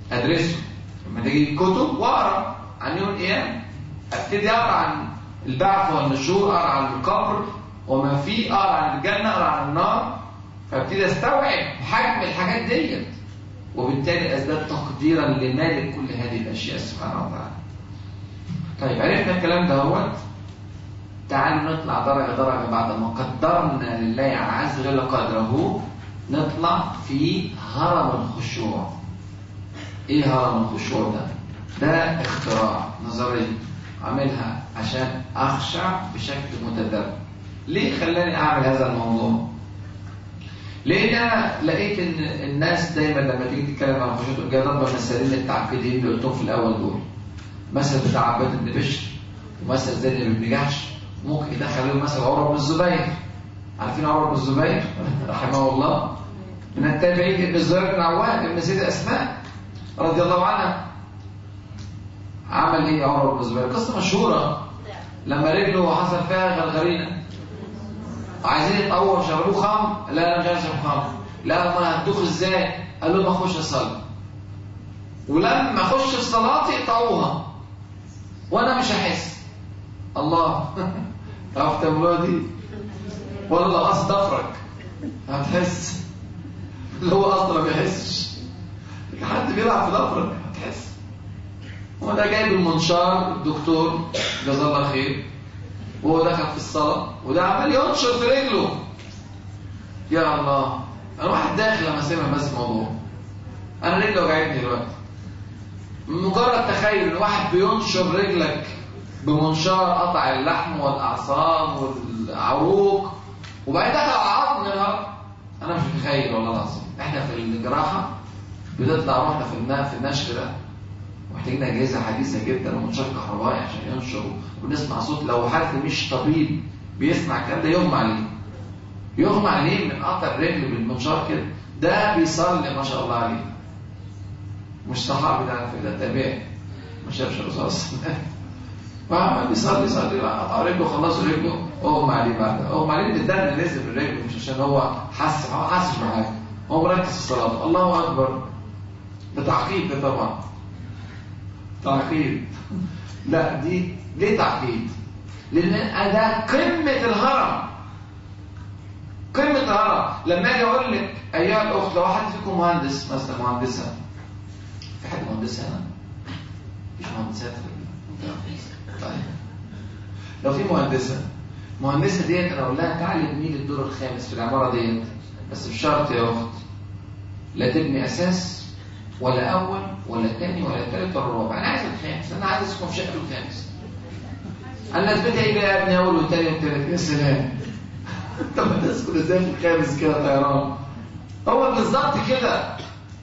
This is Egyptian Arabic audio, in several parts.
ادرسه لما تيجي الكتب واقرا عن يوم القيامه ابتدي اقرا عن البعث والنشور اقرا عن القبر وما فيه اقرا عن الجنه اقرا عن النار فابتدي استوعب حجم الحاجات ديت وبالتالي ازداد تقديرا لمالك كل هذه الاشياء سبحانه وتعالى طيب عرفنا الكلام ده هو تعالوا نطلع درجة درجة بعد ما قدرنا لله عز وجل قدره نطلع في هرم الخشوع ايه هرم الخشوع ده ده اختراع نظرية عاملها عشان اخشع بشكل متدرج ليه خلاني اعمل هذا الموضوع لان انا لقيت ان الناس دايما لما تيجي تتكلم عن الخشوع تقول جاي ضرب المثالين التعقيدين اللي قلتهم في الاول دول مثل بتاع عباد بن بشر ومثل زيد بن جحش ممكن يدخل لهم مثل عمر بن الزبير عارفين عمر بن الزبير رحمه الله من التابعين ابن الزبير بن عوام ابن سيد اسماء رضي الله عنها عمل ايه عمر بن الزبير قصه مشهوره لما رجله حصل فيها غرغرينه عايزين يتطور شربوه خمر لا انا مش عايز اشرب خمر لا امال هتدوخ ازاي قال لهم اخش اصلي ولما اخش في صلاتي اقطعوها وانا مش هحس الله تعرف تعملوها دي ولا لو قصد ضفرك هتحس اللي هو اصلا ما بيحسش حد بيلعب في ضفرك هتحس هو ده جايب المنشار الدكتور جزاه الله خير وهو دخل في الصلاة وده عمال ينشر في رجله يا الله انا واحد داخل لما سمع بس الموضوع انا رجلي وجعتني دلوقتي مجرد تخيل ان واحد بينشر رجلك بمنشار قطع اللحم والاعصاب والعروق وبعدين دخل على عظم الهرم انا مش متخيل والله العظيم احنا في الجراحه بتطلع روحنا في النا- في النشر ده محتاجين اجهزه حديثه جدا ومنشار كهربائي عشان ينشر ونسمع صوت لو حد مش طبيب بيسمع الكلام ده يغمى عليه يغمى عليه من قطع الرجل بالمنشار كده ده بيصلي ما شاء الله عليه مش صحابي ده على فكره ده تابعي ما شافش الرسول صلى الله عليه وسلم وعمال بيصلي يصلي قطع رجله خلصوا رجله اغمى عليه بعد اغمى عليه ان الدم نزل من رجله مش عشان هو حس هو حاسس بحاجه هو مركز في الصلاه الله اكبر ده تعقيد ده طبعا تعقيد لا دي ليه تعقيد لان ده قمه الهرم قمه الهرم لما اجي اقول لك ايها الاخت لو حد فيكم مهندس مثلا مهندسه في حد مهندسه هنا مفيش مهندسات في ال- طيب لو في مهندسه المهندسه ديت انا اقول لها تعالي ابني لي الدور الخامس في العماره ديت بس بشرط يا اخت لا تبني اساس ولا اول ولا ثاني ولا ثالث ولا رابع انا عايز الخامس انا عايز اسكن في شقه الخامس انا اثبتها ايه بقى يا ابني اول وثاني وثالث يا سلام طب هتسكن ازاي في الخامس كده طيران هو بالظبط كده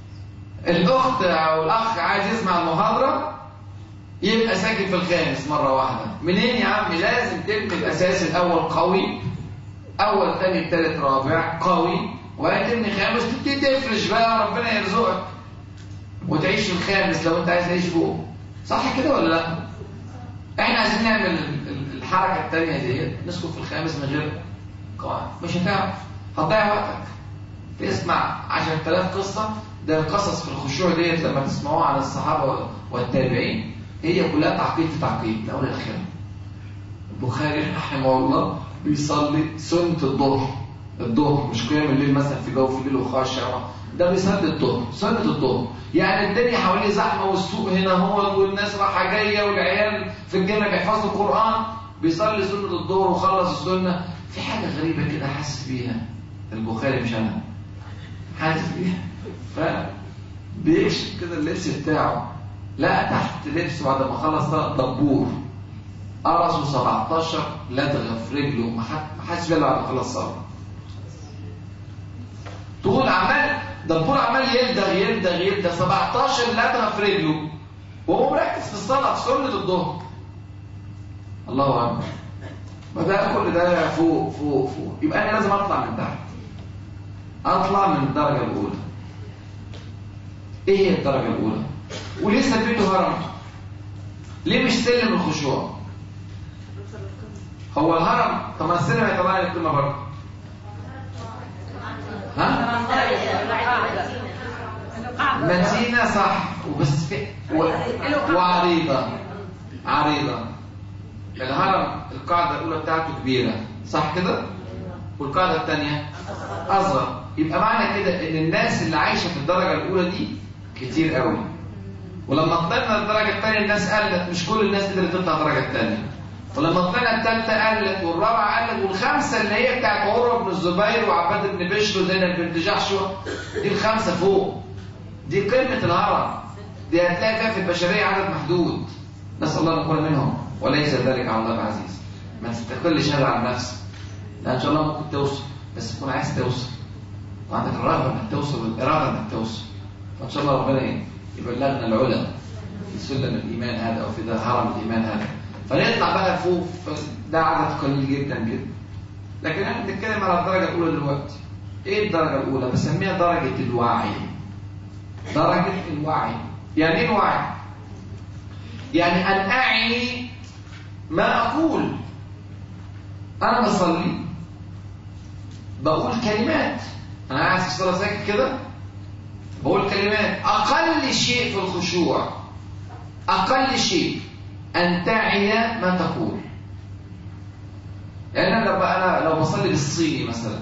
الاخت او الاخ عايز يسمع المحاضره يبقى ساكن في الخامس مره واحده منين يا عم لازم تبني الاساس الاول قوي اول ثاني ثالث رابع قوي وبعدين تبني خامس تبتدي تفرش بقى ربنا يرزقك وتعيش في الخامس لو انت عايز تعيش فوق صح كده ولا لا احنا عايزين نعمل ال- ال- الحركه الثانيه ديت نسكن في الخامس من غير قواعد مش هتعرف هتضيع وقتك تسمع 10000 قصه ده القصص في الخشوع ديت لما تسمعوها عن الصحابه والتابعين هي كلها تعقيد في تعقيد من اول لاخر البخاري رحمه الله بيصلي سنه الظهر الظهر مش قيام الليل مثلا في جو في الليل وخاشع ده بيصلي الظهر سنه الظهر يعني الدنيا حواليه زحمه والسوق هنا هو والناس رايحه جايه والعيال في الجنه بيحفظوا القران بيصلي سنه الظهر وخلص السنه في حاجه غريبه كده حاسس بيها البخاري مش انا حاسس بيها ف بيكشف كده اللبس بتاعه لا تحت لبسه بعد ما خلص ده دبور قرصه 17 لدغه في رجله ما حد- ما حدش بيها بعد ما خلص صلاه طول عمال دبور عمال يلدغ يلدغ يلدغ 17 لدغه في رجله وهو مركز في الصلاه في سنه الظهر الله اكبر ما ده كل ده فوق فوق فوق يبقى انا لازم اطلع من تحت اطلع من الدرجه الاولى ايه هي الدرجه الاولى وليه سميته هرم ليه مش سلم الخشوع هو الهرم طب ما السلم هيطلع لي الكلمه بره ها متينة صح وبس في و... وعريضة عريضة الهرم القاعدة الأولى بتاعته كبيرة صح كده؟ والقاعدة الثانية أصغر يبقى معنى كده إن الناس اللي عايشة في الدرجة الأولى دي كتير قوي ولما طلعنا الدرجة الثانية الناس قلت مش كل الناس قدرت تطلع الدرجة الثانية ولما طلعنا الثالثة قلت والرابعة قلت والخمسة اللي هي بتاعت عروة بن الزبير وعباد بن بشر وزينب بنت جحشوة دي الخمسة فوق دي قمة الهرم دي هتلاقي فيها في البشرية عدد محدود نسأل الله أن نكون منهم وليس ذلك على الله العزيز ما تستقلش هذا عن نفسك لا إن شاء الله ممكن توصل بس تكون عايز توصل وعندك الرغبة إنك توصل والإرادة إنك توصل فإن شاء الله ربنا يبلغنا العلا في سلم الإيمان هذا أو في ده هرم الإيمان هذا فنطلع بقى فوق ده عدد قليل جدا جدا لكن احنا بنتكلم على الدرجة الأولى دلوقتي إيه الدرجة الأولى؟ بسميها درجة الوعي درجة الوعي يعني إيه الوعي؟ يعني أن أعي ما أقول أنا بصلي بقول كلمات أنا قاعد في الصلاة ساكت كده بقول كلمات أقل شيء في الخشوع أقل شيء أن تعي ما تقول يعني أنا لو أنا لو بصلي بالصيني مثلا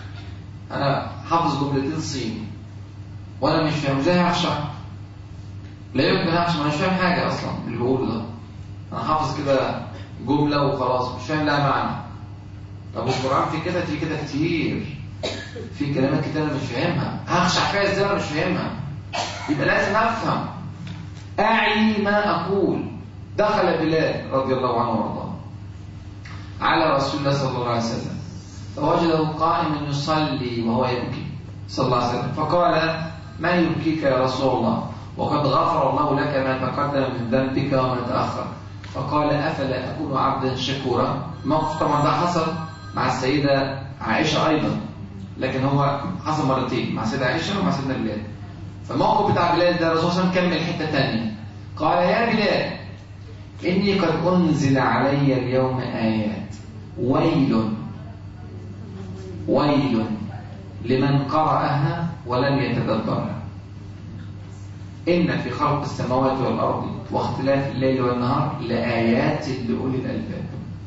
أنا حافظ جملتين صيني وأنا مش فاهم إزاي هشرح لا يمكن أشرح أنا مش فاهم حاجة أصلا اللي بقوله ده أنا حافظ كده جملة وخلاص مش فاهم لها معنى طب القرآن في كده في كده كتير في كلمات كتير أنا مش فاهمها هخشع فيها إزاي أنا مش فاهمها يبقى لازم أفهم أعي ما أقول دخل بلال رضي الله عنه وارضاه على رسول الله صلى الله عليه وسلم فوجده قائما يصلي وهو يبكي صلى الله عليه وسلم فقال ما يبكيك يا رسول الله وقد غفر الله لك ما تقدم من ذنبك وما تأخر فقال أفلا أكون عبدا شكورا موقف طبعا ده حصل مع السيدة عائشة أيضا لكن هو حصل مرتين مع السيدة عائشة ومع سيدنا بلال فالموقف بتاع بلال ده الرسول صلى الله عليه وسلم كمل حتة تانية قال يا بلال إني قد أنزل علي اليوم آيات ويل ويل لمن قرأها ولم يتدبرها إن في خلق السماوات والأرض واختلاف الليل والنهار لآيات لأولي الألباب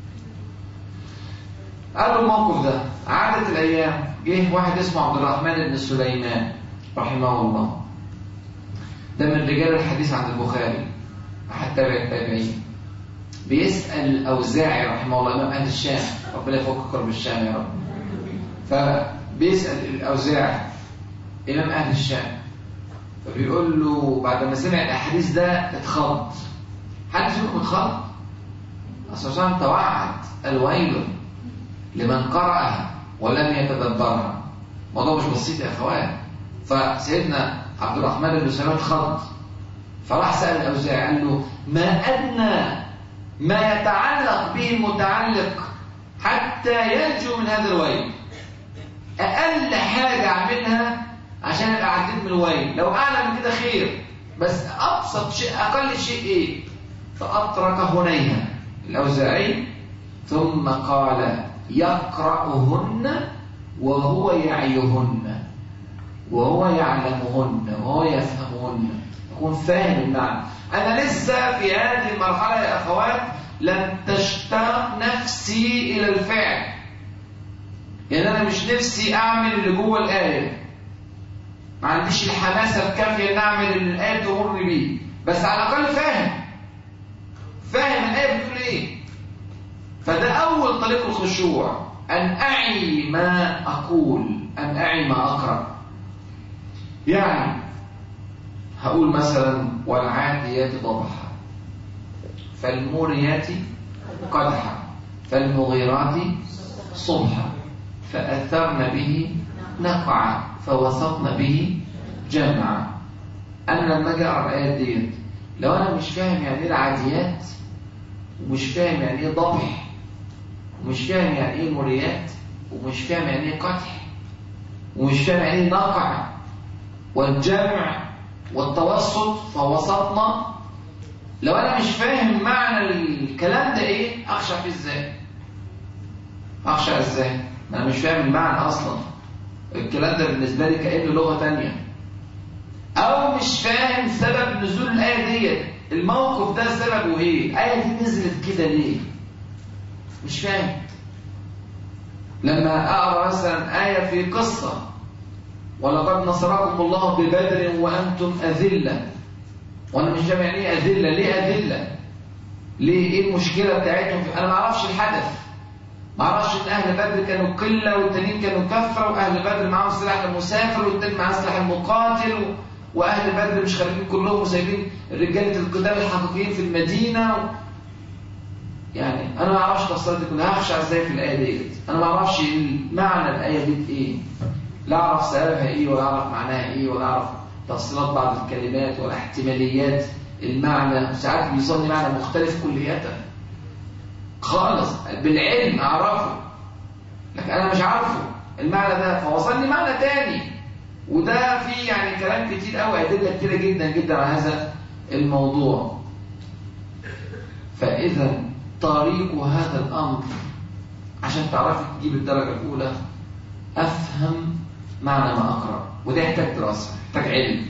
قالوا الموقف ده عادت الأيام جه واحد اسمه عبد الرحمن بن سليمان رحمه الله ده من رجال الحديث عن البخاري أحد تابع التابعين بيسأل الأوزاعي رحمه الله إمام أهل الشام ربنا يفك كرب الشام يا رب فبيسأل الأوزاعي إمام أهل الشام فبيقول له بعد ما سمع الأحاديث ده اتخض حد فيكم اتخض؟ أصلا توعد الويل لمن قرأها ولم يتدبرها الموضوع مش بسيط يا اخوان فسيدنا عبد الرحمن بن سلام اتخض فراح سأل الأوزاعي قال له ما أدنى ما يتعلق به المتعلق حتى ينجو من هذا الويل أقل حاجة أعملها عشان أبقى عديت من الويل لو أعلى من كده خير بس أبسط شيء أقل شيء إيه فأطرق هنيها الأوزاعي ثم قال يقرأهن وهو يعيهن وهو يعلمهن وهو يفهمهن يكون فاهم المعنى أنا لسه في هذه المرحلة يا أخوات لم تشتاق نفسي إلى الفعل يعني أنا مش نفسي أعمل اللي جوه الآية ما عنديش الحماسة الكافية إن أعمل اللي الآية تمر بيه بس على الأقل فاهم فاهم الآية بتقول إيه فده أول طريق الخشوع أن أعي ما أقول أن أعي ما أقرأ يعني هقول مثلا والعاديات ضبحا فالموريات قدحا فالمغيرات صبحا فأثرن به نقعا فوسطن به جمعا أنا لما أجي أقرأ الآيات ديت لو أنا مش فاهم يعني إيه العاديات ومش فاهم يعني إيه ضبح ومش فاهم يعني إيه مريات ومش فاهم يعني إيه قدح ومش فاهم يعني إيه نقع والجمع والتوسط فوسطنا لو انا مش فاهم معنى الكلام ده ايه اخشع فيه ازاي اخشع ازاي ما انا مش فاهم المعنى اصلا الكلام ده بالنسبه لي كانه لغه تانية او مش فاهم سبب نزول الايه ديت الموقف ده سببه ايه الايه دي نزلت كده ليه مش فاهم لما اقرا مثلا ايه في قصه ولقد نصركم الله ببدر وانتم اذله وانا مش فاهم يعني ايه اذله ليه اذله ليه ايه المشكله بتاعتهم انا ما اعرفش الحدث ما اعرفش ان اهل بدر كانوا قله والتانيين كانوا كثره واهل بدر معاهم سلاح المسافر والتاني معاه سلاح المقاتل واهل بدر مش خارجين كلهم وسايبين رجاله القتال الحقيقيين في المدينه و... يعني انا ما اعرفش تفصيلات كلها هخشع ازاي في الايه ديت انا ما اعرفش معنى الايه دي ايه لا اعرف سببها ايه ولا اعرف معناها ايه ولا اعرف تفصيلات بعض الكلمات ولا احتماليات المعنى ساعات بيصلي معنى مختلف كلية خالص بالعلم اعرفه لكن انا مش عارفه المعنى ده فوصلني معنى تاني وده فيه يعني كلام كتير قوي ادله كتيره جدا جدا على هذا الموضوع فاذا طريق هذا الامر عشان تعرفي تجيب الدرجه الاولى افهم معنى ما اقرا وده يحتاج دراسه يحتاج علم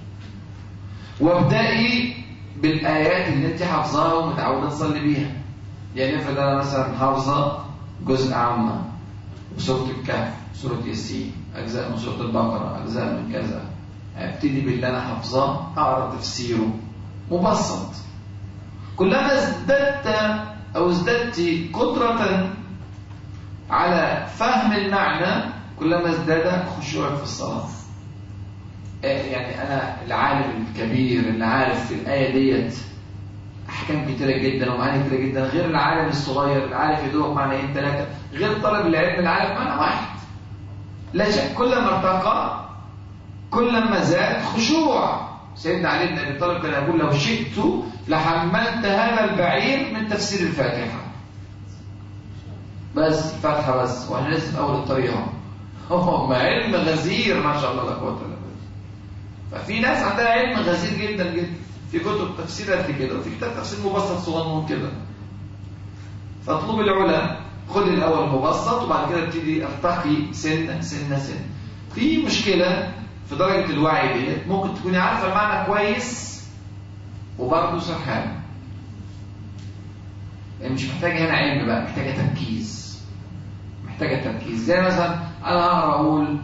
وابدأي بالآيات اللي انت حافظاها ومتعودة تصلي بيها يعني افرض انا مثلا حافظة جزء عامة وسورة الكهف سورة ياسين أجزاء من سورة البقرة أجزاء من كذا ابتدي باللي أنا حافظاه أقرأ تفسيره مبسط كلما ازددت أو ازددت قدرة على فهم المعنى كلما ازداد خشوعك في الصلاة يعني أنا العالم الكبير اللي عارف في الآية ديت أحكام كتيرة جدا ومعاني كتيرة جدا غير العالم الصغير اللي عارف يدوق معنيين ثلاثة غير طالب العلم اللي عارف معنى واحد لا شك كلما ارتقى كلما زاد خشوع سيدنا علي بن ابي طالب كان يقول لو شئت لحملت هذا البعير من تفسير الفاتحه بس الفاتحه بس واحنا لسه في اول الطريق اهو ما علم غزير ما شاء الله لا قوه الا بالله ففي ناس عندها علم غزير جدا جدا في كتب تفسير قد كده وفي كتاب تفسير مبسط صغنون كده فاطلب العلا خد الاول مبسط وبعد كده ابتدي ارتقي سنه سنه سنه في مشكله في درجه الوعي ديت ممكن تكوني عارفه المعنى كويس وبرضه سرحان يعني مش محتاجه هنا علم بقى محتاجه تركيز محتاجه تركيز زي مثلا انا هقرا اقول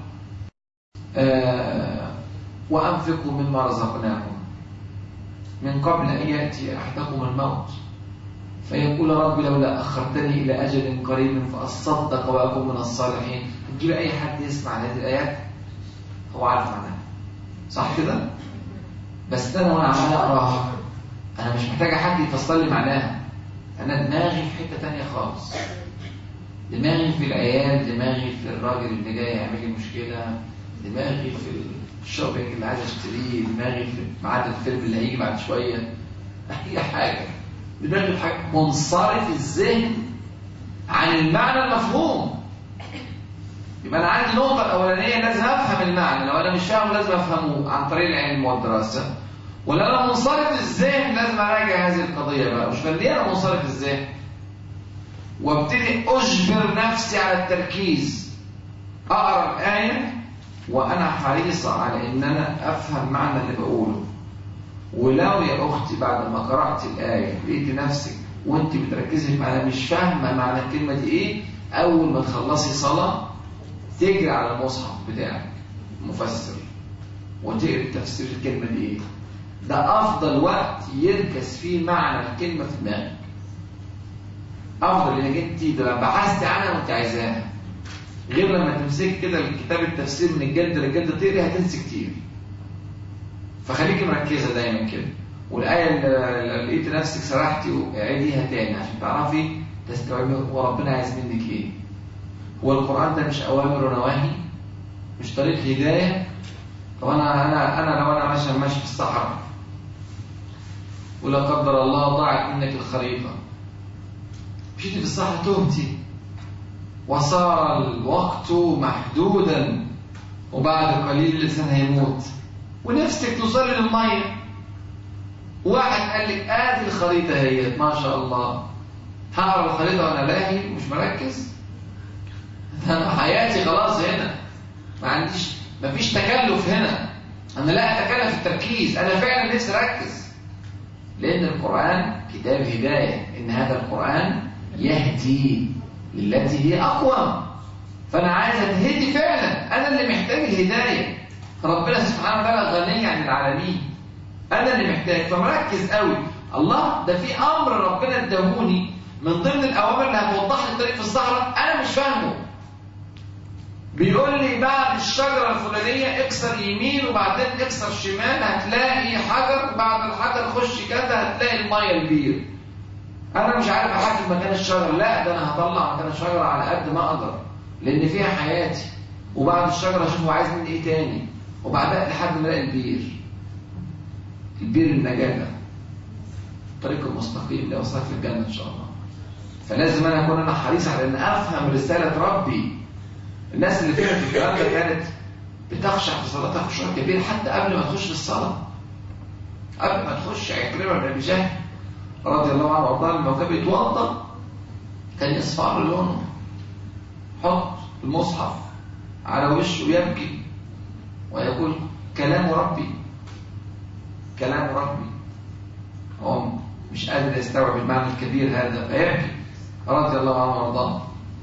آه وانفقوا مما رزقناكم من قبل ان ياتي احدكم الموت فيقول رب لولا أخرتني إلى أجل قريب فأصدق وأكون من الصالحين تجيب أي حد يسمع هذه الآيات هو عارف معناها صح كده؟ بس أنا وأنا عمال أقراها أنا مش محتاجة حد يفسر لي معناها أنا دماغي في حتة تانية خالص دماغي في العيال دماغي في الراجل اللي جاي يعمل لي مشكلة دماغي في الشوبينج اللي عايز اشتريه دماغي في ميعاد الفيلم اللي هيجي بعد شوية أي حاجة دماغي حاجة منصرف الذهن عن المعنى المفهوم يبقى انا عندي النقطة الأولانية لازم أفهم المعنى لو أنا مش فاهم لازم أفهمه عن طريق العلم والدراسة ولا أنا منصرف الذهن لازم أراجع هذه القضية بقى مش ليه أنا منصرف الذهن وابتدي أجبر نفسي على التركيز أقرأ الآية وأنا حريصة على إن أنا أفهم معنى اللي بقوله ولو يا أختي بعد ما قرأت الآية لقيت نفسك وأنت بتركزي معنا مش فاهمة معنى الكلمة دي إيه أول ما تخلصي صلاة تجري على المصحف بتاعك مفسر وتقري تفسير الكلمة دي إيه ده أفضل وقت يركز فيه معنى الكلمة في دماغك أفضل إنك أنت بحثتي عنها وأنت عايزاها غير لما تمسكي كده الكتاب التفسير من الجلد للجلد تقري هتنسي كتير فخليكي مركزه دايما كده والايه اللي لقيت نفسك سرحتي اعيديها تاني عشان تعرفي تستوعبي هو ربنا عايز منك ايه هو القران ده مش اوامر ونواهي مش طريق هدايه طب انا انا انا لو انا ماشي ماشي في الصحراء ولا قدر الله ضاعت منك الخريطه مشيتي في الصحراء تهتي وصار الوقت محدودا وبعد قليل الانسان هيموت ونفسك توصلي للميه واحد قال لك ادي الخريطه هي ما شاء الله هقرا الخريطه وانا لاهي مش مركز انا حياتي خلاص هنا ما عنديش ما فيش تكلف هنا انا أنا لا أتكلم في التركيز أنا فعلا نفسي أركز لأن القرآن كتاب هداية إن هذا القرآن يهدي للتي هي أقوى فأنا عايز أتهدي فعلا أنا اللي محتاج الهداية ربنا سبحانه وتعالى غني عن العالمين أنا اللي محتاج فمركز قوي الله ده في أمر ربنا اداهوني من ضمن الأوامر اللي هتوضح لي الطريق في الصحراء أنا مش فاهمه بيقول لي بعد الشجرة الفلانية اكسر يمين وبعدين اكسر شمال هتلاقي حجر بعد الحجر خش كذا هتلاقي المية البير انا مش عارف احدد مكان الشجرة لا ده انا هطلع مكان الشجرة على قد ما اقدر لان فيها حياتي وبعد الشجرة اشوف هو عايز مني ايه تاني وبعدها لحد ما الاقي البير البير النجاة ده الطريق المستقيم اللي يوصلك للجنة ان شاء الله فلازم انا اكون انا حريص على ان افهم رسالة ربي الناس اللي فهمت الكلام ده كانت بتخشع في صلاتها خشوع كبير حتى قبل ما تخش في الصلاة قبل ما تخش عكرمة بن ابي جهل رضي الله عنه وارضاه لما كان بيتوضا كان يصفر لونه حط المصحف على وشه ويبكي ويقول كلام ربي كلام ربي هو مش قادر يستوعب المعنى الكبير هذا فيبكي رضي الله عنه وارضاه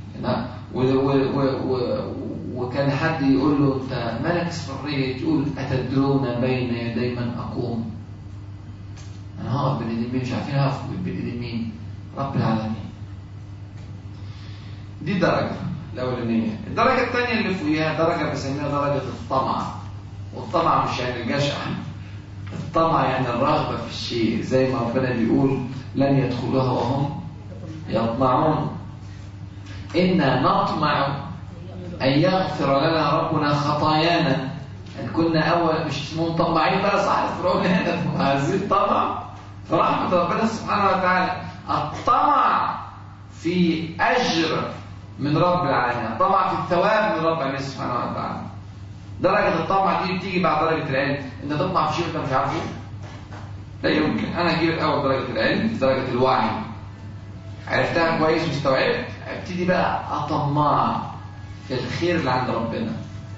وكان حد يقول له انت ملك اصفرية تقول اتدرون بين يدي من اقوم انا هقف بين ايدين مين مش عارفين هقف بين ايدين مين رب العالمين دي درجة الأولانية الدرجة الثانية اللي فوقيها درجة بسميها درجة الطمع والطمع مش يعني الجشع الطمع يعني الرغبة في الشيء زي ما ربنا بيقول لن يدخلوها وهم يطمعون إنا نطمع أن يغفر لنا ربنا خطايانا أن كنا أول مش مطمعين بقى صح فرعون هنا عايزين طمع في رحمة ربنا سبحانه وتعالى الطمع في أجر من رب العالمين الطمع في الثواب من رب العالمين سبحانه وتعالى درجة الطمع دي بتيجي بعد درجة العلم انت تطمع في شيء انت مش عارفه لا يمكن انا هجيب اول درجة العلم درجة الوعي عرفتها كويس واستوعبت ابتدي بقى اطمع في الخير اللي عند ربنا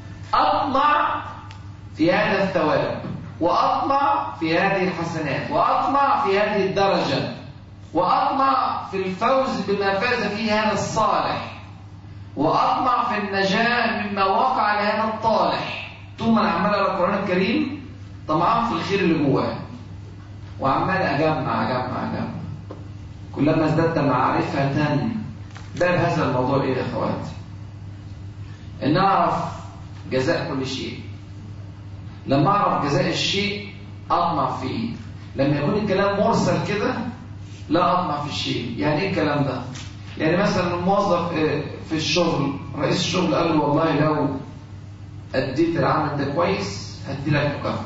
اطمع في هذا الثواب واطمع في هذه الحسنات واطمع في هذه الدرجة واطمع في الفوز بما فاز فيه هذا الصالح واطمع في النجاة مما وقع لهذا الطالح ثم انا عمال اقرا القران الكريم طمعان في الخير اللي جواه وعمال اجمع اجمع اجمع كلما ازددت معرفة باب هذا الموضوع ايه يا اخواتي ان اعرف جزاء كل شيء لما اعرف جزاء الشيء اطمع فيه لما يكون الكلام مرسل كده لا اطمع في الشيء يعني ايه الكلام ده يعني مثلا الموظف في الشغل رئيس الشغل قال له والله لو اديت العمل ده كويس هدي لك مكافأة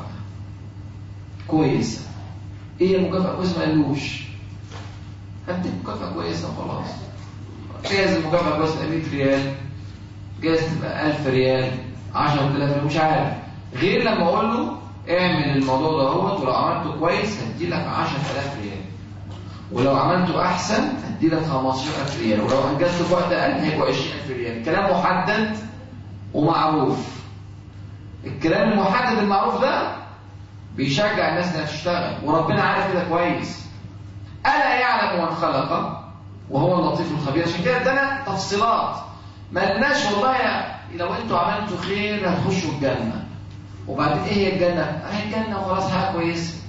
كويسة ايه المكافأة كويسة ما قالوش هديك مكافأة كويسة وخلاص جايز المكافأة كويسة 100 ريال جايز تبقى 1000 ريال 10000 ريال مش عارف غير لما اقول له اعمل الموضوع ده هو ولو عملته كويس هدي لك 10000 ريال ولو عملته احسن هدي لك 15000 ريال ولو انجزته في وقت اقل هيبقى 20000 ريال كلام محدد ومعروف الكلام المحدد المعروف ده بيشجع الناس انها تشتغل وربنا عارف كده كويس الا يعلم من خلق وهو اللطيف الخبير عشان كده ادانا تفصيلات ما قلناش والله يا لو انتوا عملتوا خير هتخشوا الجنه وبعدين ايه هي الجنه؟ اهي الجنه وخلاص حاجه كويسه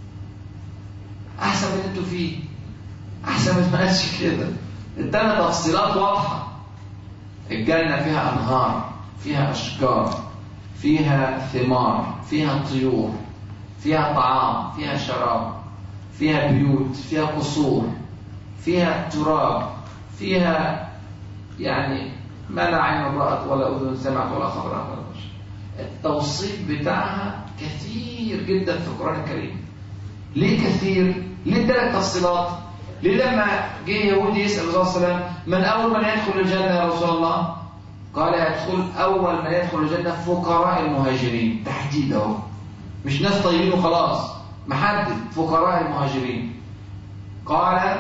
احسن من اللي انتوا فيه احسن من ما قالش كده ادانا تفصيلات واضحه الجنه فيها انهار فيها اشجار فيها ثمار فيها طيور فيها طعام فيها شراب فيها بيوت فيها قصور فيها تراب فيها يعني ما لا عين رأت ولا أذن سمعت ولا خبر ولا بشر التوصيف بتاعها كثير جدا في القرآن الكريم ليه كثير؟ ليه ادالك تفصيلات؟ ليه لما جه يهودي يسأل الرسول صلى الله عليه وسلم من أول من يدخل الجنة يا رسول الله؟ قال يدخل أول من يدخل الجنة فقراء المهاجرين تحديد أهو مش ناس طيبين وخلاص محدد فقراء المهاجرين قال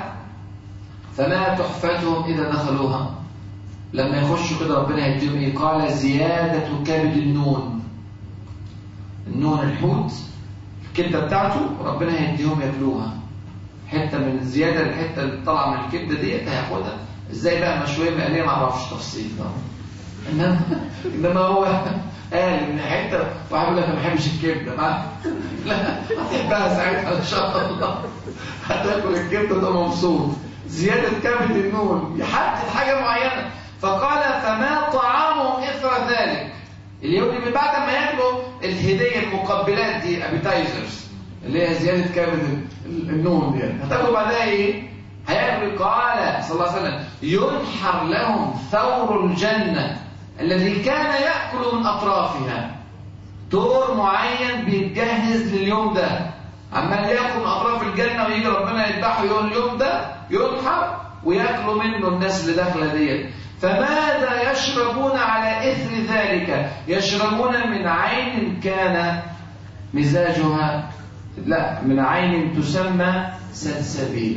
فما تحفتهم إذا دخلوها لما يخشوا كده ربنا يديهم إيه قال زيادة كبد النون النون الحوت الكبده بتاعته ربنا هيديهم ياكلوها حته من الزياده الحته اللي طالعه من الكبده ديت هياخدها ازاي بقى مشويه مقليه ما اعرفش تفصيل طبعا انما انما هو قال ان حته واحد يقول لك انا ما بحبش الكبده ما لا هتحبها ساعتها ان شاء الله هتاكل الكبده تبقى مبسوط زياده كبد النون يحدد حاجه معينه فقال فما طعامهم اثر ذلك اليهودي من بعد ما ياكلوا الهديه المقبلات دي ابيتايزرز اللي هي زياده كبد النون دي هتاكلوا بعدها ايه هياكل قال صلى الله عليه وسلم ينحر لهم ثور الجنه الذي كان ياكل من اطرافها دور معين بيتجهز لليوم ده عمال ياكل من اطراف الجنه ويجي ربنا يذبحه يوم اليوم ده ينحر وياكلوا منه الناس اللي داخله ديت فماذا يشربون على اثر ذلك يشربون من عين كان مزاجها لا من عين تسمى سلسبيلا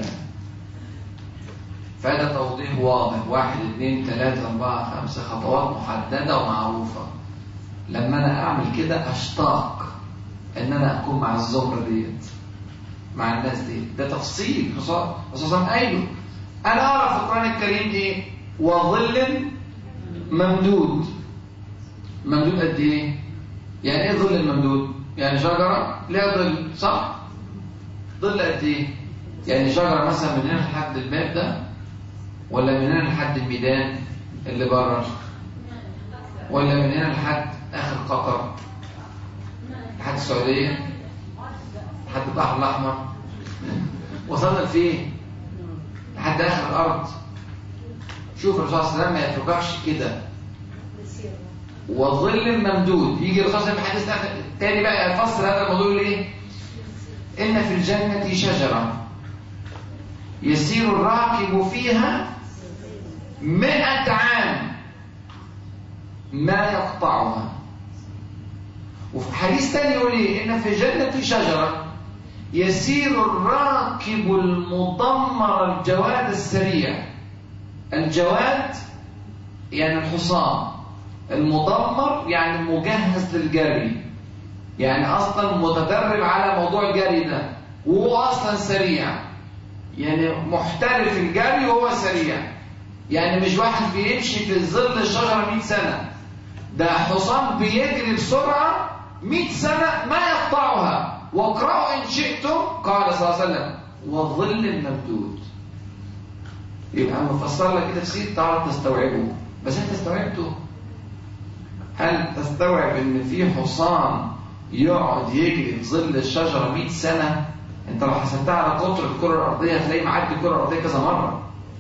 فهذا توضيح واضح واحد اثنين ثلاثة أربعة خمسة خطوات محددة ومعروفة لما أنا أعمل كده أشتاق إن أنا أكون مع الزمرة ديت مع الناس دي ده تفصيل خصوصا قايله أنا أعرف في القرآن الكريم إيه وظل ممدود ممدود قد إيه؟ يعني إيه ظل الممدود؟ يعني شجرة ليها ظل صح؟ ظل قد إيه؟ يعني شجرة مثلا من هنا لحد الباب ده ولا من هنا لحد الميدان اللي بره ولا من هنا لحد اخر قطر لحد السعوديه لحد البحر الاحمر وصلنا لفين لحد اخر الارض شوف الرسول صلى الله عليه وسلم ما يترككش كده وظل ممدود يجي الرسول صلى الله عليه وسلم حديث تاني بقى يفسر هذا الموضوع ليه ان في الجنه شجره يسير الراكب فيها مئة عام ما يقطعها وفي حديث ثاني يقول ايه ان في جنة شجرة يسير الراكب المضمر الجواد السريع الجواد يعني الحصان المضمر يعني مجهز للجري يعني اصلا متدرب على موضوع الجري ده وهو اصلا سريع يعني محترف الجري وهو سريع يعني مش واحد بيمشي في ظل الشجرة 100 سنة ده حصان بيجري بسرعة 100 سنة ما يقطعها واقرأوا إن شئتم قال صلى الله عليه وسلم وظل ممدود يبقى مفسر لك كده تفسير تعرف تستوعبه بس انت استوعبته هل تستوعب ان في حصان يقعد يجري في ظل الشجرة 100 سنة انت لو حسبتها على قطر الكرة الأرضية هتلاقي معدي الكرة الأرضية كذا مرة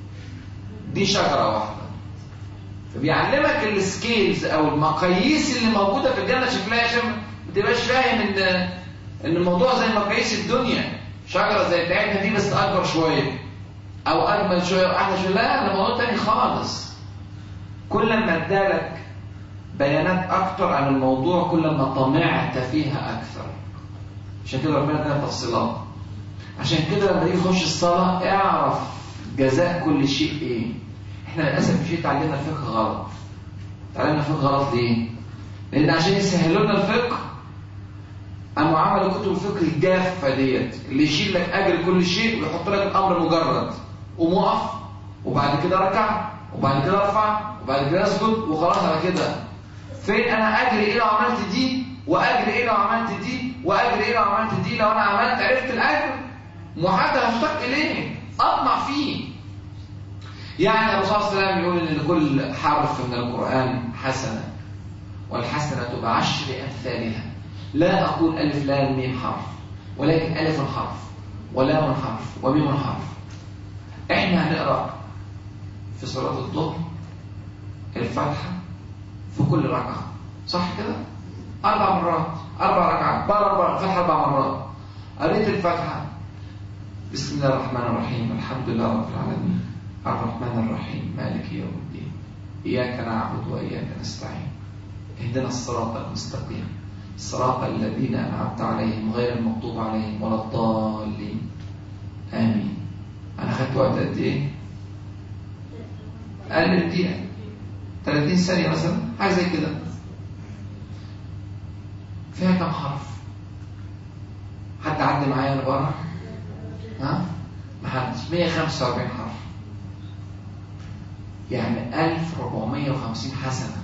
دي شجرة واحدة فبيعلمك السكيلز او المقاييس اللي موجودة في الجنة شكلها عشان ما تبقاش فاهم ان ان الموضوع زي مقاييس الدنيا شجرة زي بتاعتنا دي بس اكبر شوية او اجمل شوية واحلى شوية لا ده موضوع تاني خالص كل ما ادالك بيانات اكتر عن الموضوع كل ما طمعت فيها اكثر عشان كده ربنا ادانا تفصيلات عشان كده لما تيجي تخش الصلاة اعرف جزاء كل شيء ايه احنا للاسف مش اتعلمنا الفقه غلط اتعلمنا الفقه غلط ليه لان عشان يسهلوا لنا الفقه قاموا عملوا كتب الفقه الجافه ديت اللي يشيل لك اجر كل شيء ويحط لك الامر مجرد قوم وقف وبعد كده ركع وبعد كده ارفع وبعد كده اسجد وخلاص على كده فين انا اجري ايه لو عملت دي واجري ايه لو عملت دي واجري ايه لو عملت دي لو انا عملت عرفت الاجر محدد هشتاق اليه اطمع فيه يعني الرسول صلى الله عليه وسلم يقول ان لكل حرف من القران حسنه والحسنه بعشر امثالها لا اقول الف لام ميم حرف ولكن الف حرف ولام حرف وميم حرف احنا هنقرا في صلاه الظهر الفاتحه في كل ركعه صح كده اربع مرات اربع ركعات بقرا الفاتحه اربع مرات قريت الفاتحه بسم الله الرحمن الرحيم الحمد لله رب العالمين الرحمن الرحيم مالك يوم الدين إياك نعبد وإياك نستعين اهدنا الصراط المستقيم صراط الذين أنعمت عليهم غير المغضوب عليهم ولا الضالين آمين أنا خدت وقت قد إيه؟ أقل من دقيقة 30 ثانية مثلا حاجة زي كده فيها كم حرف حد عدي معايا لبره ها محدش 145 حرف يعني 1450 حسنة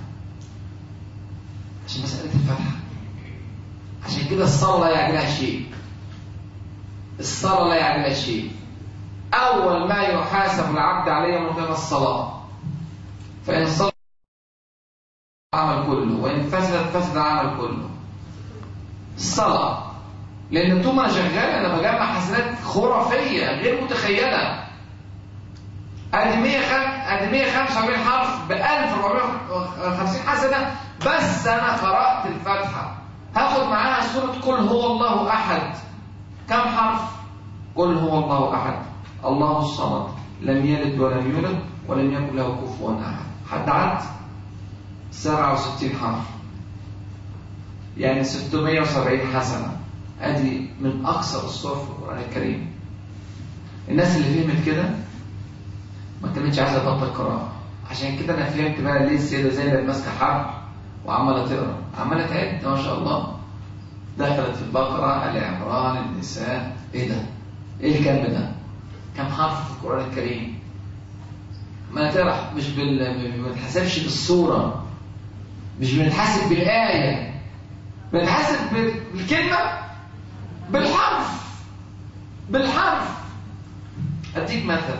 عشان مسألة الفتحة عشان كده الصلاة لا يعدلها شيء الصلاة لا يعدلها شيء أول ما يحاسب العبد عليه يوم القيامة الصلاة فإن صلى العمل كله وإن فسدت فسد العمل كله الصلاة لأن طول ما أنا شغال أنا بجمع حسنات خرافية غير متخيلة ادي 100 ادي 175 حرف ب 1450 حسنه بس انا قرات الفاتحه هاخد معاها سوره قل هو الله احد كم حرف قل هو الله احد الله الصمد لم يلد ولم يولد ولم يكن له كفوا احد حد عد 67 حرف يعني 670 حسنه ادي من اكثر الصور في القران الكريم الناس اللي فهمت كده ما كانتش عايزه تبطل قراءه عشان كده انا فهمت بقى ليه السيده زينب ماسكه حرب وعماله تقرا عماله تعد ما شاء الله دخلت في البقره ال عمران النساء ايه ده؟ ايه الكلام ده؟ كم حرف في القران الكريم؟ ما تقرا مش بال ما بنتحسبش بالصوره مش بنتحاسب بالايه بنتحاسب بالكلمه بالحرف بالحرف اديك مثل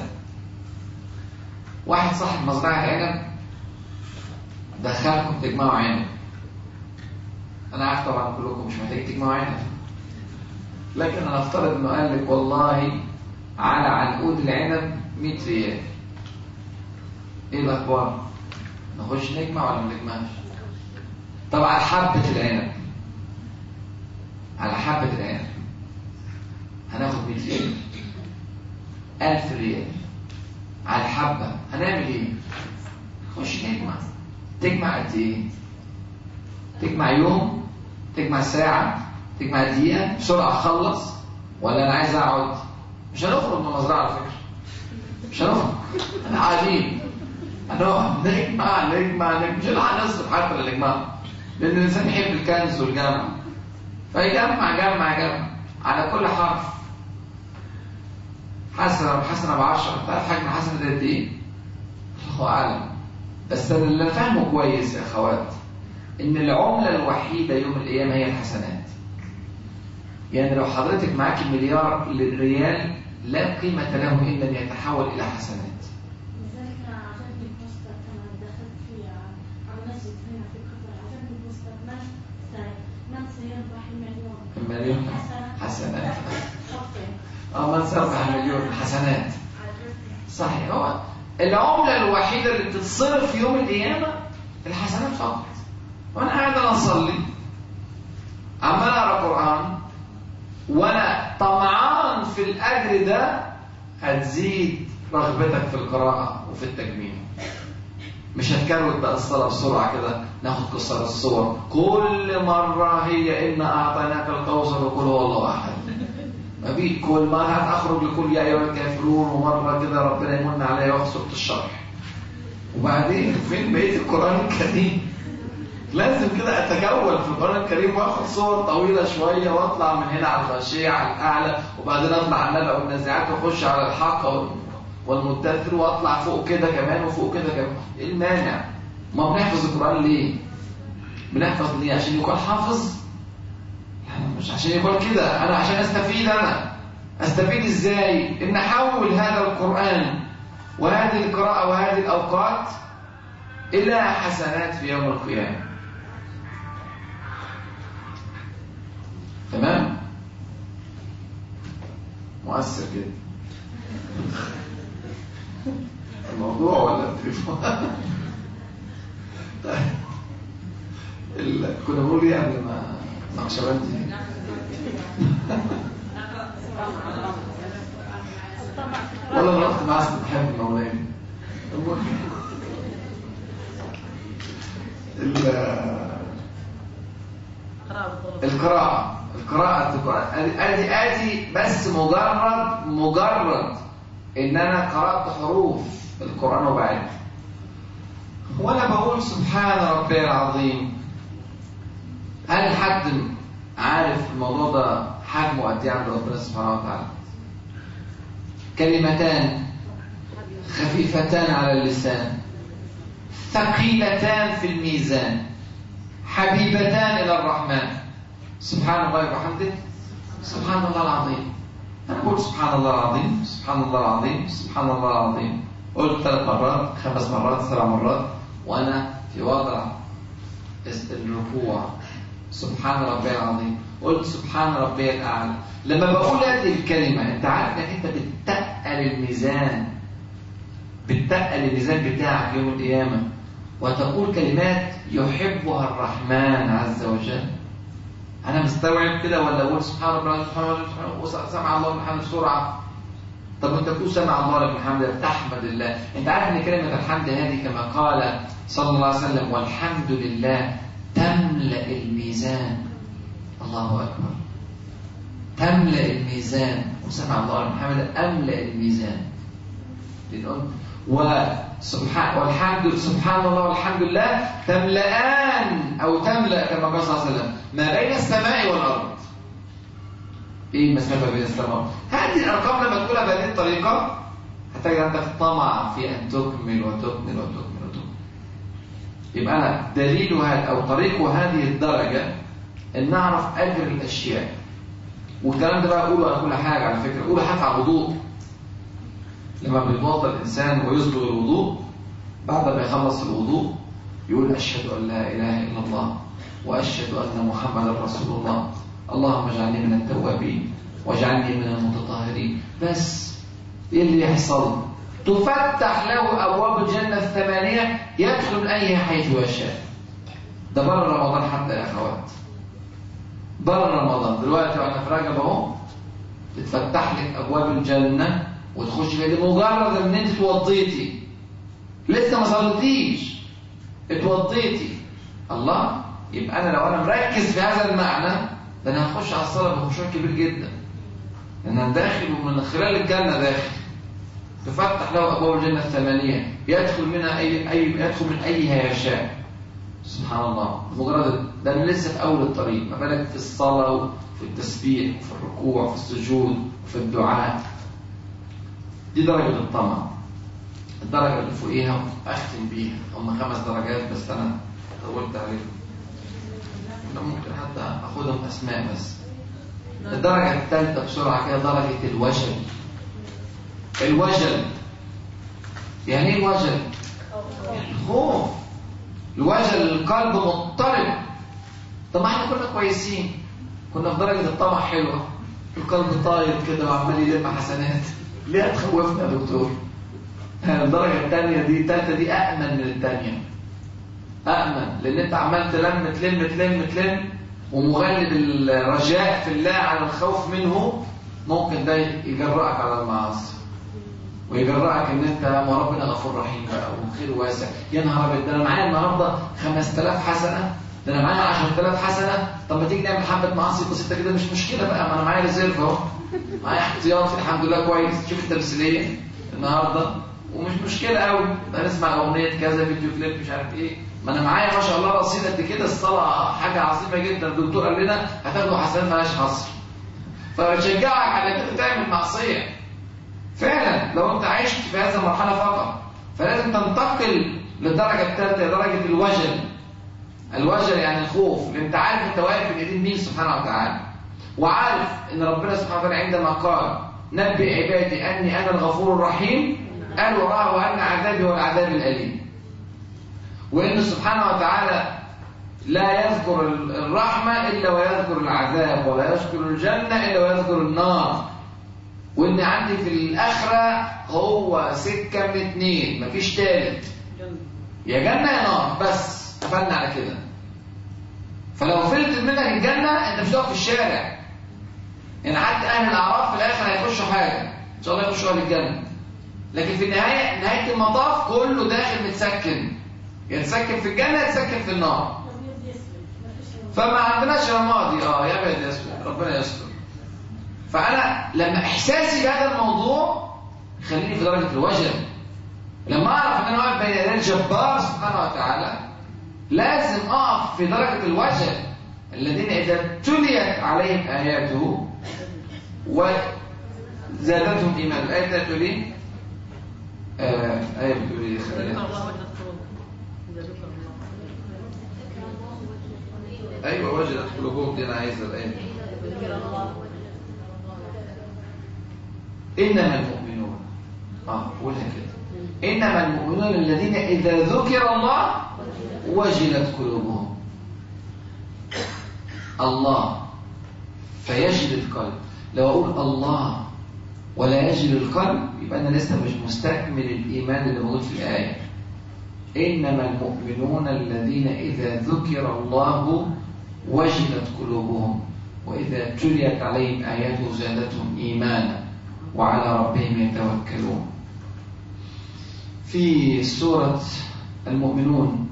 واحد صاحب مزرعة عنب دخلكم تجمعوا عنب أنا عارف طبعا كلكم مش محتاج تجمعوا عنب لكن أنا أفترض إنه قال لك والله على عنقود العنب 100 ريال إيه الأخبار؟ نخش نجمع ولا ما نجمعش؟ طب على حبة العنب على حبة العنب هناخد 100 ريال 1000 ريال على الحبة هنعمل ايه خش نجمع تجمع قد ايه تجمع يوم تجمع ساعة تجمع دقيقة بسرعة اخلص ولا انا عايز اقعد مش هنخرج من المزرعة على فكرة مش هنخرج انا قاعدين هنقعد نجمع نجمع نجمع مش هنلحق نصرف حتى اللي نجمع لان الانسان يحب الكنز والجمع فيجمع جمع جمع على كل حرف حسنة وحسنة بعشرة تعرف حجم حسنة قد ايه؟ الله أعلم بس اللي فاهمه كويس يا أخوات إن العملة الوحيدة يوم القيامة هي الحسنات يعني لو حضرتك معاك مليار ريال لا قيمة له إن لم يتحول إلى حسنات لذلك عجبني البوستر كما دخلت في على مسجد هنا في قطر عجبني البوستر من من سيربح المليون المليون حسنة حسنات شخصين اه من سيربح المليون حسنات صحيح هو العملة الوحيدة اللي بتتصرف يوم القيامة الحسنات فقط وأنا قاعد أنا أصلي عمال أقرأ قرآن وأنا طمعان في الأجر ده هتزيد رغبتك في القراءة وفي التجميل مش هتكروت بقى الصلاة بسرعة كده ناخد قصة الصور كل مرة هي إن أعطيناك الكوثر وكل هو الله أحد ما بيك كل مرة هتخرج لكل يا أيها الكافرون ومرة كده ربنا يمن عليا وقت سورة الشرح وبعدين فين بقية القرآن الكريم لازم كده أتجول في القرآن الكريم وآخد صور طويلة شوية وأطلع من هنا على الغشية على الأعلى وبعدين أطلع على النبأ والنازعات وأخش على الحق والمدثر وأطلع فوق كده كمان وفوق كده كمان إيه المانع؟ ما بنحفظ القرآن ليه؟ بنحفظ ليه؟ عشان يكون حافظ؟ يعني مش عشان يكون كده أنا عشان أستفيد أنا أستفيد إزاي؟ إن أحول هذا القرآن وهذه القراءة وهذه الأوقات إلى حسنات في يوم القيامة تمام مؤثر جدا الموضوع ولا التليفون طيب ال... كنا بنقول ايه قبل ما نقشبندي ولا انا رحت مع اسم بحب المولاني القراءة القراءة القراءة ادي ادي بس مجرد مجرد ان انا قرأت حروف القرآن وبعد وانا بقول سبحان ربي العظيم هل حد عارف الموضوع ده حجمه قد ايه عند ربنا سبحانه وتعالى كلمتان خفيفتان على اللسان ثقيلتان في الميزان حبيبتان الى الرحمن سبحان الله وبحمده سبحان الله العظيم انا بقول سبحان الله العظيم سبحان الله العظيم سبحان الله العظيم قلت ثلاث مرات خمس مرات سبع مرات وانا في وضع الركوع سبحان ربي العظيم قلت سبحان ربي الاعلى لما بقول هذه الكلمه انت عارف انك انت بتتقل الميزان بتتقل الميزان بتاعك يوم القيامه وتقول كلمات يحبها الرحمن عز وجل انا مستوعب كده ولا اقول سبحان الله سبحان الله سمع الله لمن حمده بسرعه طب انت تقول سمع الله لمن حمده تحمد الله انت عارف ان كلمه الحمد هذه كما قال صلى الله عليه وسلم والحمد لله تملا الميزان الله اكبر تملا الميزان وسمع الله لمن حمده املا الميزان وسبحان والحمد سبحان الله والحمد لله تملأان أو تملأ كما قال صلى الله عليه وسلم ما بين السماء والأرض. إيه المسافة بين السماء والأرض؟ هذه الأرقام لما تقولها بهذه الطريقة هتجد عندك طمع في أن تكمل وتكمل وتكمل وتكمل. يبقى أنا دليل هذا أو طريق هذه الدرجة إن نعرف أجر الأشياء. والكلام ده بقى أقوله على كل حاجة على فكرة، أقوله حتى على الوضوء. لما بيتوضا الانسان ويسبغ الوضوء بعد ما يخلص الوضوء يقول اشهد ان لا اله الا الله واشهد ان محمدا رسول الله اللهم اجعلني من التوابين واجعلني من المتطهرين بس ايه اللي يحصل تفتح له ابواب الجنه الثمانيه يدخل من اي حيث يشاء ده بره رمضان حتى يا اخوات بره رمضان دلوقتي وانا في رجب اهو تتفتح لك ابواب الجنه وتخش فيها لمجرد ان انت اتوضيتي لسه ما صليتيش اتوضيتي الله يبقى انا لو انا مركز في هذا المعنى ده انا هخش على الصلاه بخشوع كبير جدا لان انا داخل ومن خلال الجنه داخل تفتح له ابواب الجنه الثمانيه يدخل منها اي اي يدخل من ايها يشاء سبحان الله مجرد ده انا لسه في اول الطريق ما بالك في الصلاه وفي التسبيح وفي الركوع وفي السجود وفي الدعاء دي درجة الطمع الدرجة اللي فوقيها أختم بيها هم خمس درجات بس أنا طولت عليهم أنا ممكن حتى أخدهم أسماء بس الدرجة الثالثة بسرعة كده درجة الوجل الوجل يعني إيه الوجل؟ يعني الخوف الوجل القلب مضطرب طب ما احنا كنا كويسين كنا في درجة الطمع حلوة القلب طاير كده وعمال يلم حسنات ليه هتخوفنا يا دكتور؟ الدرجة الثانية دي الثالثة دي أأمن من الثانية. أأمن لأن أنت عمال تلم تلم تلم تلم ومغلب الرجاء في الله على الخوف منه ممكن ده يجرأك على المعاصي. ويجرأك إن أنت ما ربنا غفور رحيم بقى وخير واسع. يا نهار أبيض ده أنا معايا النهارده 5000 حسنة ده أنا معايا 10000 حسنة طب ما تيجي نعمل حبة معاصي بسيطة كده مش مشكلة بقى ما أنا معايا ريزيرف أهو. معايا احتياطي الحمد لله كويس شوف التمثيليه النهارده ومش مشكله قوي هنسمع اغنيه كذا فيديو كليب مش عارف ايه ما انا معايا ما شاء الله رصيد قد كده الصلاه حاجه عظيمه جدا الدكتور قال لنا هتاخدوا حسنات مالهاش حصر فبتشجعك على انك تعمل معصيه فعلا لو انت عشت في هذه المرحله فقط فلازم تنتقل للدرجه الثالثه درجه الوجل الوجل يعني الخوف لان انت عارف انت واقف في ايدين مين سبحانه وتعالى وعارف ان ربنا سبحانه وتعالى عندما قال نبئ عبادي اني انا الغفور الرحيم قال وراء وان عذابي هو العذاب الاليم وان سبحانه وتعالى لا يذكر الرحمه الا ويذكر العذاب ولا يذكر الجنه الا ويذكر النار وان عندي في الاخره هو سكه من اتنين مفيش تالت يا جنه يا نار بس قفلنا على كده فلو فلت منك الجنه انت مش هتقف في الشارع يعني حتى اهل الاعراف في الاخر هيخشوا حاجه ان شاء الله يخشوا اهل الجنه لكن في النهايه نهايه المطاف كله داخل متسكن يتسكن في الجنه يتسكن في النار فما عندناش رمادي اه يا ابيض يا اسود ربنا يستر فانا لما احساسي بهذا الموضوع يخليني في درجه الوجل لما اعرف ان انا واقف بين يدي الجبار سبحانه وتعالى لازم اقف في درجه الوجل الذين إذا تليت عليهم آياته وزادتهم إيمانا الآية تقول إيه؟ آه، آية بتقول إيه؟ ذكر خلينا الله وجدت قلوبهم إذا ذكر الله أيوة وجدت قلوبهم دي أنا عايز الآية ذكر الله إنما المؤمنون آه قولها كده إنما المؤمنون الذين إذا ذكر الله وجلت قلوبهم الله فيجل القلب لو أقول الله ولا يجل القلب يبقى أنا لسه مش مستكمل الإيمان اللي موجود في الآية إنما المؤمنون الذين إذا ذكر الله وجلت قلوبهم وإذا تليت عليهم آياته زادتهم إيمانا وعلى ربهم يتوكلون في سورة المؤمنون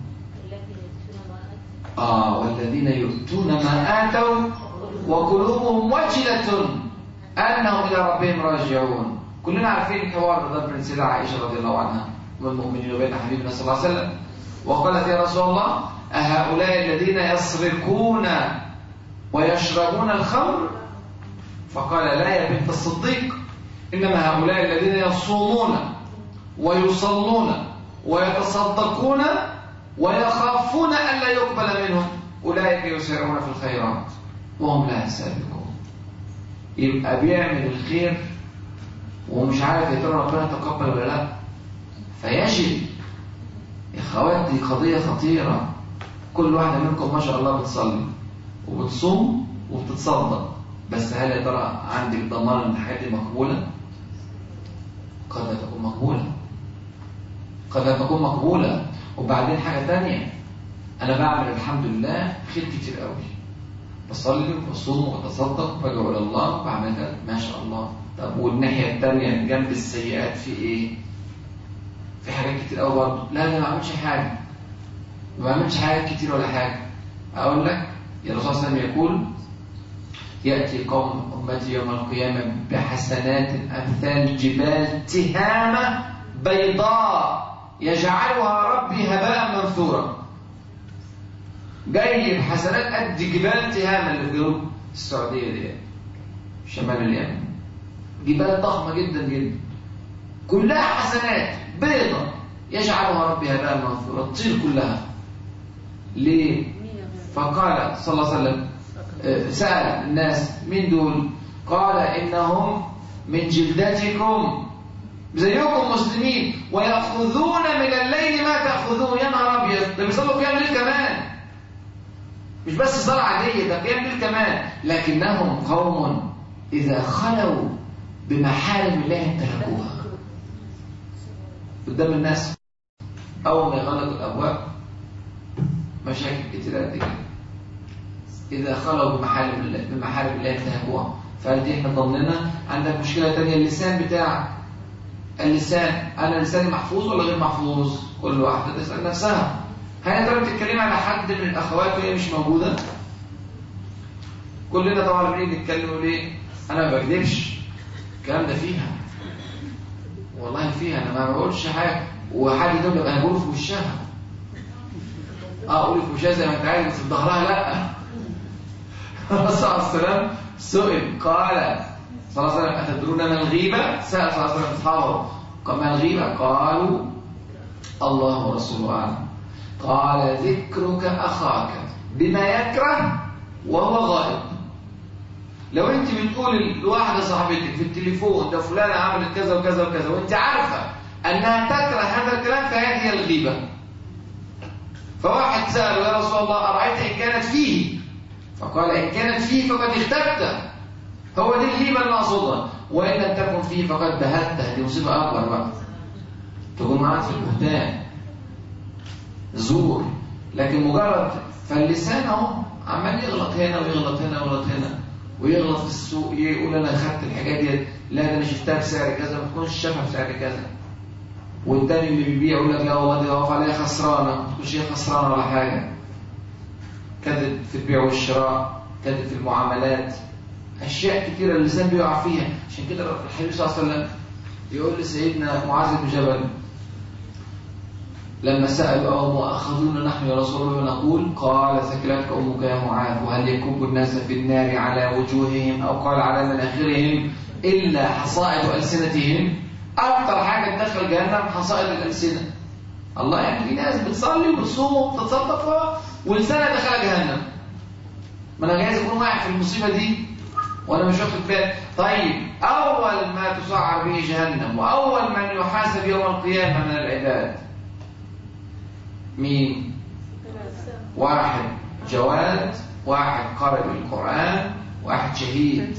آه والذين يؤتون ما آتوا وقلوبهم وجلة أنهم إلى ربهم راجعون كلنا عارفين الحوار ده بين السيدة عائشة رضي الله عنها والمؤمنين وبين حبيبنا صلى الله عليه وسلم وقالت يا رسول الله أهؤلاء الذين يسرقون ويشربون الخمر فقال لا يا بنت الصديق إنما هؤلاء الذين يصومون ويصلون ويتصدقون ويخافون ألا يقبل منهم أولئك يسارعون في الخيرات وهم لا سابقون يبقى بيعمل الخير ومش عارف يا ترى ربنا يتقبل ولا لا فيجب يا اخوات دي قضية خطيرة كل واحدة منكم ما شاء الله بتصلي وبتصوم وبتتصدق بس هل يا ترى عندك ضمان ان الحاجات دي مقبولة؟ قد لا تكون مقبولة قد لا تكون مقبولة وبعدين حاجة تانية أنا بعمل الحمد لله خير كتير قوي بصلي وبصوم وبتصدق وبدعو إلى الله وبعمل ده ما شاء الله طب والناحية التانية جنب السيئات في إيه؟ في حاجات كتير قوي برضه لا لا ما بعملش حاجة ما بعملش حاجات كتير ولا حاجة أقول لك يا رسول الله صلى الله عليه وسلم يقول يأتي قوم أمتي يوم القيامة بحسنات أمثال جبال تهامة بيضاء يجعلها ربي هباء منثورا جاي بحسنات قد جبال تهامة اللي في جنوب السعودية دي شمال اليمن جبال ضخمة جدا جدا كلها حسنات بيضة يجعلها ربي هباء منثورا تطير كلها ليه؟ فقال صلى الله عليه وسلم سأل الناس من دول قال إنهم من جلدتكم زيكم مسلمين ويأخذون من الليل ما تأخذون يا نهار أبيض ده بيصلوا قيام الليل كمان مش بس صلاة عادية ده قيام الليل كمان لكنهم قوم إذا خلوا بمحارم الله انتهكوها قدام الناس أول ما يغلقوا الأبواب مشاكل كتير قد كده إذا خلوا بمحارم الله بمحارم الله انتهكوها فهل دي احنا ضمننا عندك مشكلة تانية اللسان بتاعك اللسان أنا لساني محفوظ ولا غير محفوظ كل واحدة تسأل نفسها هل يا ترى بتتكلم على حد من الأخوات وهي مش موجودة كلنا طبعا بنيجي نتكلم ليه أنا ما بكذبش الكلام ده فيها والله فيها أنا ما بقولش حاجة وحد يقول لك أنا بقول في وشها اه قولي في وشها زي ما انت عايز بس في ظهرها لا الرسول عليه السلام سئل قال صلى الله عليه وسلم أتدرون ما الغيبة؟ سأل صلى الله عليه وسلم أصحابه قال ما الغيبة؟ قالوا الله ورسوله أعلم قال ذكرك أخاك بما يكره وهو غائب لو انت بتقول لواحدة صاحبتك في التليفون ده فلانة عملت كذا وكذا وكذا وانت عارفة انها تكره هذا الكلام فهذه هي الغيبة فواحد سأله يا رسول الله أرأيت إن كانت فيه فقال إن كانت فيه فقد اختبت هو دي الهيبة المقصودة وإن لم تكن فيه فقد بهته دي مصيبة أكبر بقى تكون معاك في البهتان زور لكن مجرد فاللسان اهو عمال يغلط هنا ويغلط هنا ويغلط هنا ويغلط في السوق يقول انا خدت الحاجات دي لا ده انا شفتها بسعر كذا ما تكونش شافها بسعر كذا والتاني اللي بيبيع يقول لك لا والله دي واقف عليها خسرانه ما تكونش هي خسرانه ولا حاجه كذب في البيع والشراء كذب في المعاملات اشياء كثيره اللسان بيقع فيها عشان كده الحبيب صلى الله عليه وسلم يقول لسيدنا معاذ بن جبل لما سألوا أو مؤاخذون نحن يا رسول الله نقول قال ثكلتك أمك يا معاذ وهل يكب الناس في النار على وجوههم أو قال على مناخرهم إلا حصائد ألسنتهم أكثر حاجة تدخل جهنم حصائد الألسنة الله يعني في ناس بتصلي وبتصوم وبتتصدق ولسانها دخل جهنم ما انا جايز اكون واقع في المصيبه دي وانا مش واخد بالي طيب اول ما تسعر به جهنم واول من يحاسب يوم القيامه من العباد مين واحد جواد واحد قارئ القران واحد شهيد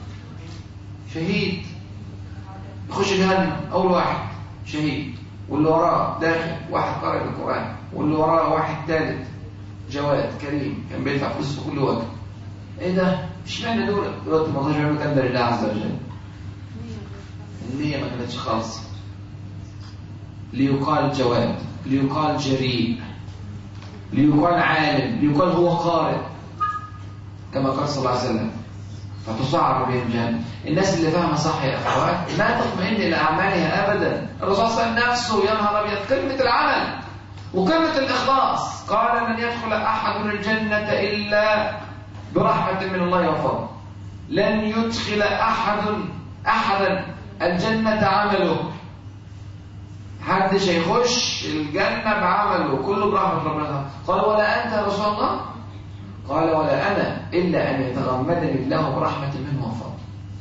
شهيد يخش جهنم اول واحد شهيد واللي وراه داخل واحد قارئ القران واللي وراه واحد ثالث جواد كريم كان بيدفع فلوس في كل وقت ايه ده اشمعنى دول دلوقتي ما يعملوا كان ده لله عز وجل النية ما كانتش خالصة ليقال جواد ليقال جريء ليقال عالم ليقال هو قارئ كما قال صلى الله عليه وسلم فتصعر بهم جهنم الناس اللي فاهمه صح يا اخوات لا تطمئن الى اعمالها ابدا الرسول صلى الله عليه وسلم نفسه يا نهار ابيض كلمه العمل وكلمه الاخلاص قال من يدخل احد الجنه الا برحمه من الله وفضل لن يدخل احد احدا الجنه عمله محدش هيخش الجنه بعمله كله برحمه ربنا قال ولا انت يا رسول الله قال ولا أنا إلا أن يتغمدني الله برحمة منه وفضل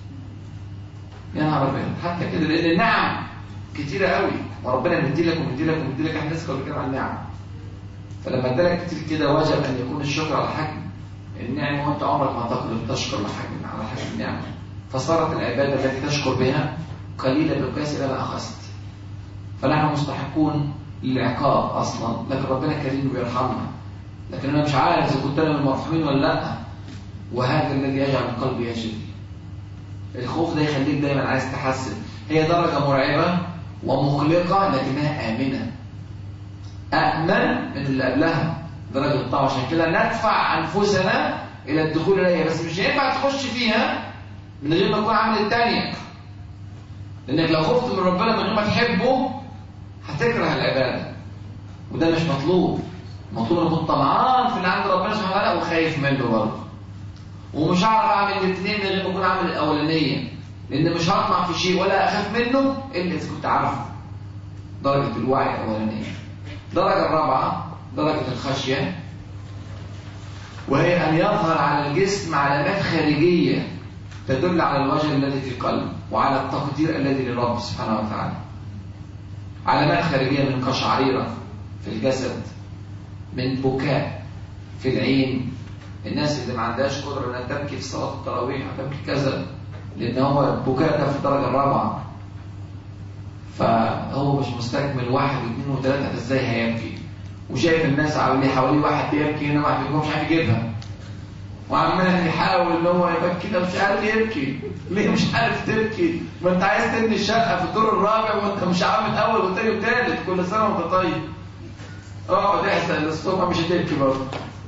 يا نهار أبيض حتى كده لأن النعم كتيرة قوي وربنا مدي لك ومدي لك ومدي لك احنا لسه كده عن النعم فلما ادالك كتير كده وجب أن يكون الشكر على حجم النعم وأنت عمرك ما تقدر تشكر لحجم على حجم النعمة فصارت العبادة التي تشكر بها قليلة بالقياس إلى ما أخذت فنحن مستحقون للعقاب أصلا لكن ربنا كريم ويرحمنا لكن انا مش عارف اذا كنت انا من المرحومين ولا لا وهذا الذي يجعل القلب يجري الخوف ده يخليك دايما عايز تحسن هي درجة مرعبة ومقلقة لكنها آمنة أأمن من اللي قبلها درجة الطاعة عشان كده ندفع أنفسنا إلى الدخول إليها بس مش هينفع تخش فيها من غير ما تكون عامل التانية لأنك لو خفت من ربنا من غير ما تحبه هتكره العبادة وده مش مطلوب مطلوب اكون طمعان في اللي عند ربنا سبحانه وتعالى وخايف منه برضه ومش هعرف اعمل الاثنين من غير ما اكون عامل الاولانيه لان مش هطمع في شيء ولا اخاف منه الا اذا كنت عارفه درجه الوعي الاولانيه الدرجه الرابعه درجه الخشيه وهي ان يظهر على الجسم علامات خارجيه تدل على الوجه الذي في القلب وعلى التقدير الذي للرب سبحانه وتعالى علامات خارجيه من قشعريره في الجسد من بكاء في العين الناس اللي ما عندهاش قدرة انها تبكي في صلاة التراويح تبكي كذا لان هو البكاء ده في الدرجة الرابعة فهو مش مستكمل واحد واثنين وثلاثة ازاي هيبكي وشايف الناس حواليه حواليه واحد بيبكي هنا واحد بيبكي مش عارف يجيبها وعمال يحاول ان هو يبكي ده مش عارف يبكي ليه مش عارف تبكي ما انت عايز تبني الشقه في الدور الرابع وانت مش عامل اول وثاني وثالث كل سنه وانت طيب اقعد احسن الصبح مش هتبكي برضه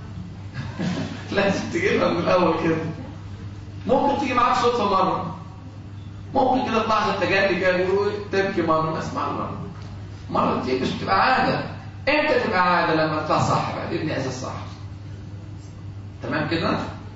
لازم تجيبها من الاول كده ممكن تيجي معاك صدفه مره ممكن كده تلاحظ التجلي كده يقولوا تبكي مره اسمع مره مره تيجي مش بتبقى عاده امتى تبقى عاده لما تطلع صح بقى ابني اساس صح تمام كده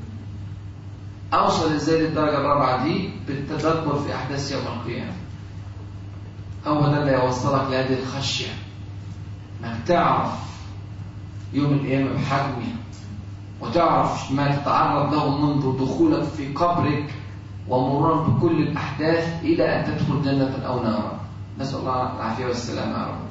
اوصل ازاي للدرجه الرابعه دي بالتدبر في احداث يوم القيامه هو ده اللي يوصلك لهذه الخشيه انك تعرف يوم القيامة بحجمه وتعرف ما تتعرض له منذ دخولك في قبرك ومرورا بكل الأحداث إلى أن تدخل جنة أو نارا نسأل الله العافية والسلامة يا رب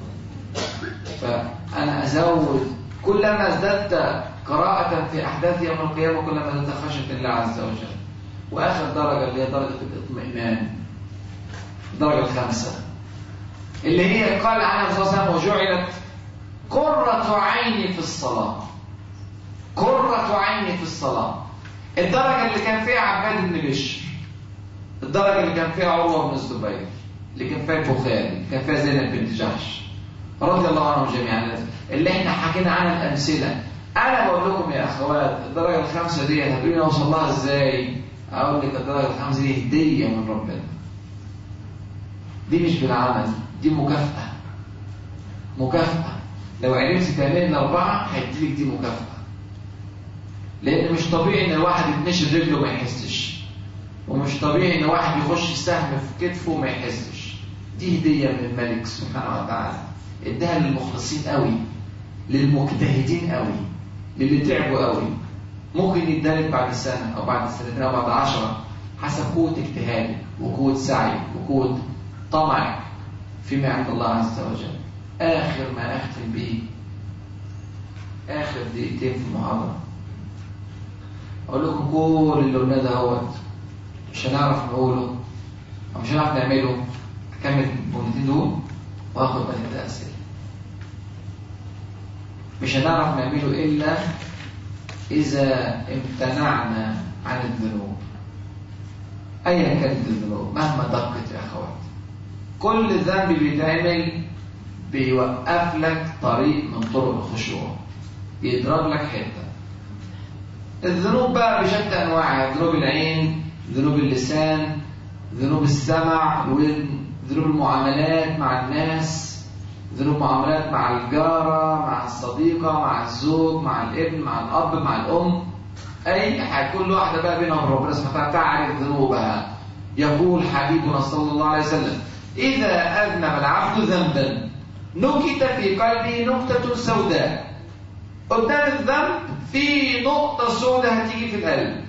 فأنا أزود كلما ازددت قراءة في أحداث يوم القيامة كلما ازددت خشية الله عز وجل وآخر درجة اللي هي درجة الإطمئنان الدرجة الخامسة اللي هي قال عنها صلى الله عليه وسلم وجعلت قرة عيني في الصلاة قرة عيني في الصلاة الدرجة اللي كان فيها عباد بن بشر الدرجة اللي كان فيها عروة بن الزبير اللي كان فيها البخاري اللي كان فيها زينب بنت جحش رضي الله عنهم جميعا اللي احنا حكينا عنها الأمثلة أنا بقول لكم يا أخوات الدرجة الخامسة دي هتقولي أوصل لها إزاي؟ أقول لك الدرجة الخامسة دي هدية من ربنا دي مش بالعمل دي مكافأة مكافأة لو عرفت تعمل الأربعة هيديلك دي مكافأة لأن مش طبيعي إن الواحد يتنشد رجله ما يحسش ومش طبيعي إن واحد يخش سهم في كتفه وما يحسش دي هدية من الملك سبحانه وتعالى اداها للمخلصين قوي للمجتهدين قوي للي تعبوا قوي ممكن يدالك بعد سنة أو بعد سنتين أو بعد عشرة حسب قوة اجتهادك وقوة سعيك وقوة طمعك فيما عند الله عز وجل آخر ما أختم به آخر دقيقتين في المحاضرة أقول لكم كل اللي قلناه ده اهوت مش هنعرف نقوله أو مش هنعرف نعمله أكمل الجملتين دول وآخد بعد كده أسئلة مش هنعرف نعمله إلا إذا امتنعنا عن الذنوب أيا كانت الذنوب مهما دقت يا أخوات كل ذنب بيتعمل بيوقف لك طريق من طرق الخشوع بيضرب لك حته الذنوب بقى بشتى انواعها ذنوب العين ذنوب اللسان ذنوب السمع الودن ذنوب المعاملات مع الناس ذنوب معاملات مع الجارة مع الصديقة مع الزوج مع الابن مع الأب مع الأم أي حاجة كل واحدة بقى بينها وبين ربنا سبحانه وتعالى تعرف ذنوبها يقول حبيبنا صلى الله عليه وسلم إذا أذنب العبد ذنبا نكت في قلبه نقطة سوداء قدام الذنب في نقطة سوداء هتيجي في القلب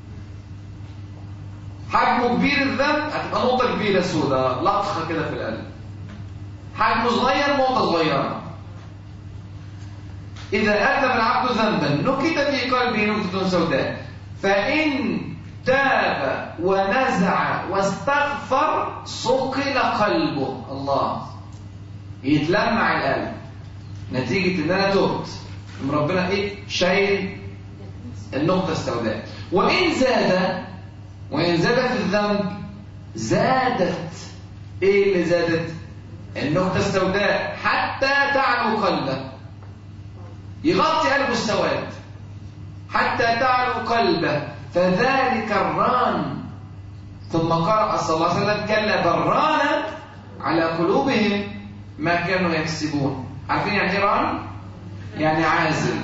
حجمه كبير الذنب هتبقى نقطة كبيرة سوداء لطخة كده في القلب حجمه صغير نقطة صغيرة إذا أذنب العبد ذنبا نكت في قلبه نقطة سوداء فإن تاب ونزع واستغفر صقل قلبه الله يتلمع القلب نتيجة إن أنا تبت ربنا إيه شايل النقطة السوداء وإن زاد وإن زادت الذنب زادت إيه اللي زادت النقطة السوداء حتى تعلو قلبه يغطي قلبه السواد حتى تعلو قلبه فذلك الران ثم قرأ صلى الله عليه وسلم كلا برانا على قلوبهم ما كانوا يكسبون عارفين يعني ايه ران؟ يعني عازل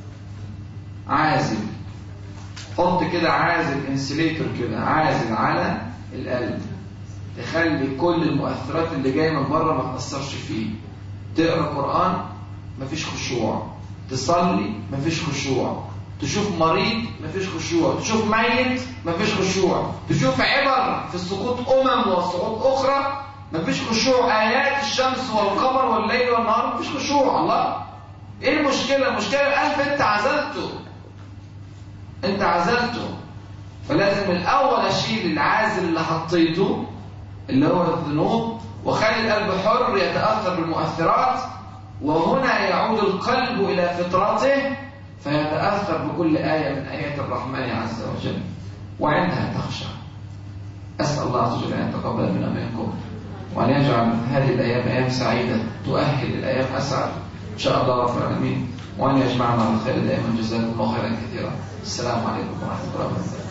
عازل حط كده عازل انسليتور كده عازل على القلب تخلي كل المؤثرات اللي جايه من بره ما تاثرش فيه تقرا قران مفيش خشوع تصلي مفيش خشوع تشوف مريض مفيش خشوع تشوف ميت مفيش خشوع تشوف عبر في السقوط امم وسقوط اخرى مفيش خشوع ايات الشمس والقمر والليل والنهار مفيش خشوع الله ايه المشكله المشكله القلب انت عزلته انت عزلته فلازم الاول اشيل العازل اللي حطيته اللي هو الذنوب وخلي القلب حر يتاثر بالمؤثرات وهنا يعود القلب الى فطرته فيتاثر بكل ايه من ايات الرحمن عز وجل وعندها تخشع اسال الله عز وجل ان يتقبل منا منكم وأن يجعل هذه الأيام أيام سعيدة تؤهل الأيام أسعد إن شاء الله رب العالمين وأن يجمعنا على الخير دائما جزاكم الله خيرا كثيرا السلام عليكم ورحمة الله وبركاته